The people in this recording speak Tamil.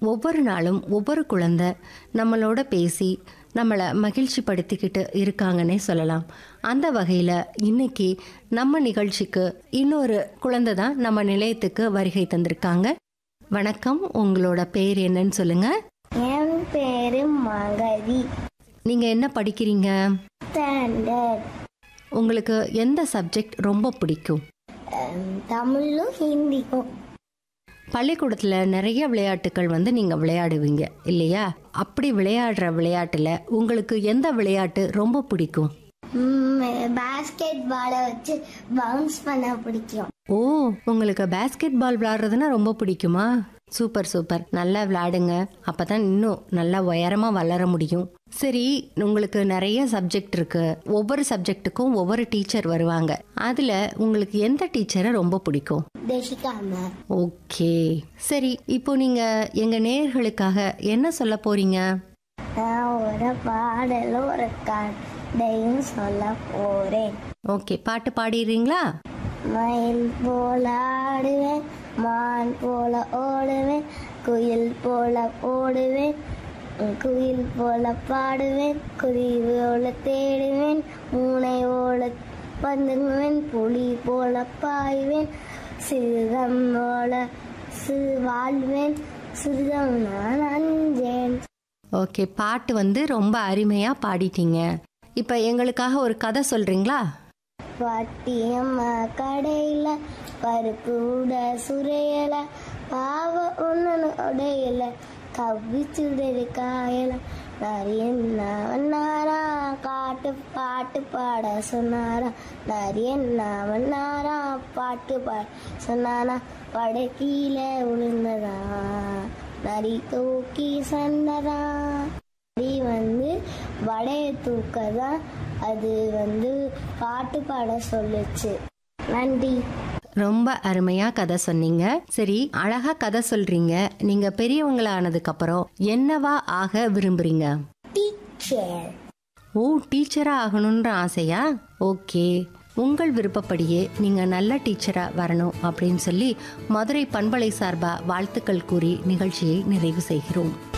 ஒவ்வொரு நாளும் ஒவ்வொரு குழந்தை நம்மளோட பேசி நம்மளை மகிழ்ச்சி படுத்திக்கிட்டு இருக்காங்கன்னே சொல்லலாம் அந்த வகையில் இன்னைக்கு நம்ம நிகழ்ச்சிக்கு இன்னொரு குழந்தை தான் நம்ம நிலையத்துக்கு வருகை தந்திருக்காங்க வணக்கம் உங்களோட பேர் என்னன்னு சொல்லுங்க என் பேரு மகதி நீங்க என்ன படிக்கிறீங்க ஸ்டாண்டர்ட் உங்களுக்கு எந்த சப்ஜெக்ட் ரொம்ப பிடிக்கும் தமிழும் ஹிந்தியும் பள்ளிக்கூடத்தில் நிறைய விளையாட்டுகள் வந்து நீங்கள் விளையாடுவீங்க இல்லையா அப்படி விளையாடுற விளையாட்டில் உங்களுக்கு எந்த விளையாட்டு ரொம்ப பிடிக்கும் பாஸ்கெட் பாலை வச்சு பவுன்ஸ் பண்ண பிடிக்கும் ஓ உங்களுக்கு பேஸ்கெட் பால் விளையாடுறதுன்னா ரொம்ப பிடிக்குமா சூப்பர் சூப்பர் நல்லா விளையாடுங்க அப்பதான் இன்னும் நல்லா உயரமா வளர முடியும் சரி உங்களுக்கு நிறைய சப்ஜெக்ட் இருக்கு ஒவ்வொரு சப்ஜெக்ட்டுக்கும் ஒவ்வொரு டீச்சர் வருவாங்க அதுல உங்களுக்கு எந்த டீச்சரை ரொம்ப பிடிக்கும் தேசிகா மேம் ஓகே சரி இப்போ நீங்க எங்க நேயர்களுக்காக என்ன சொல்ல போறீங்க நான் ஒரு பாடலும் ஒரு கதையும் சொல்ல போறேன் ஓகே பாட்டு பாடிடுறீங்களா மயில் போல ஆடுவேன் மான் போல ஓடுவேன் குயில் போல ஓடுவேன் குயில் போல பாடுவேன் குருவி போல தேடுவேன் மூனை போல வந்துடுவேன் புலி போல பாய்வேன் சிறுகம் போல சிறு வாழ்வேன் சிறுகம் நான் அஞ்சேன் ஓகே பாட்டு வந்து ரொம்ப அருமையா பாடிட்டீங்க இப்போ எங்களுக்காக ஒரு கதை சொல்றீங்களா பாட்டியம்மா கடையில பருப்பு உட சுரையல பாவ ஒன்னு உடையல கவ்வி சுடரு காயல நிறைய நாரா காட்டு பாட்டு பாட சொன்னாரா நிறைய நாரா பாட்டு பாட சொன்னாரா படை கீழே விழுந்ததா நரி தூக்கி சண்டதா நரி வந்து வடையை தூக்கதான் அது வந்து பாட்டு பாட சொல்லுச்சு நன்றி ரொம்ப அருமையா கதை சொன்னீங்க சரி அழகா கதை சொல்றீங்க நீங்க பெரியவங்களானதுக்கு அப்புறம் என்னவா ஆக விரும்புறீங்க டீச்சர் ஓ டீச்சரா ஆகணுன்ற ஆசையா ஓகே உங்கள் விருப்பப்படியே நீங்க நல்ல டீச்சரா வரணும் அப்படின்னு சொல்லி மதுரை பண்பலை சார்பா வாழ்த்துக்கள் கூறி நிகழ்ச்சியை நிறைவு செய்கிறோம்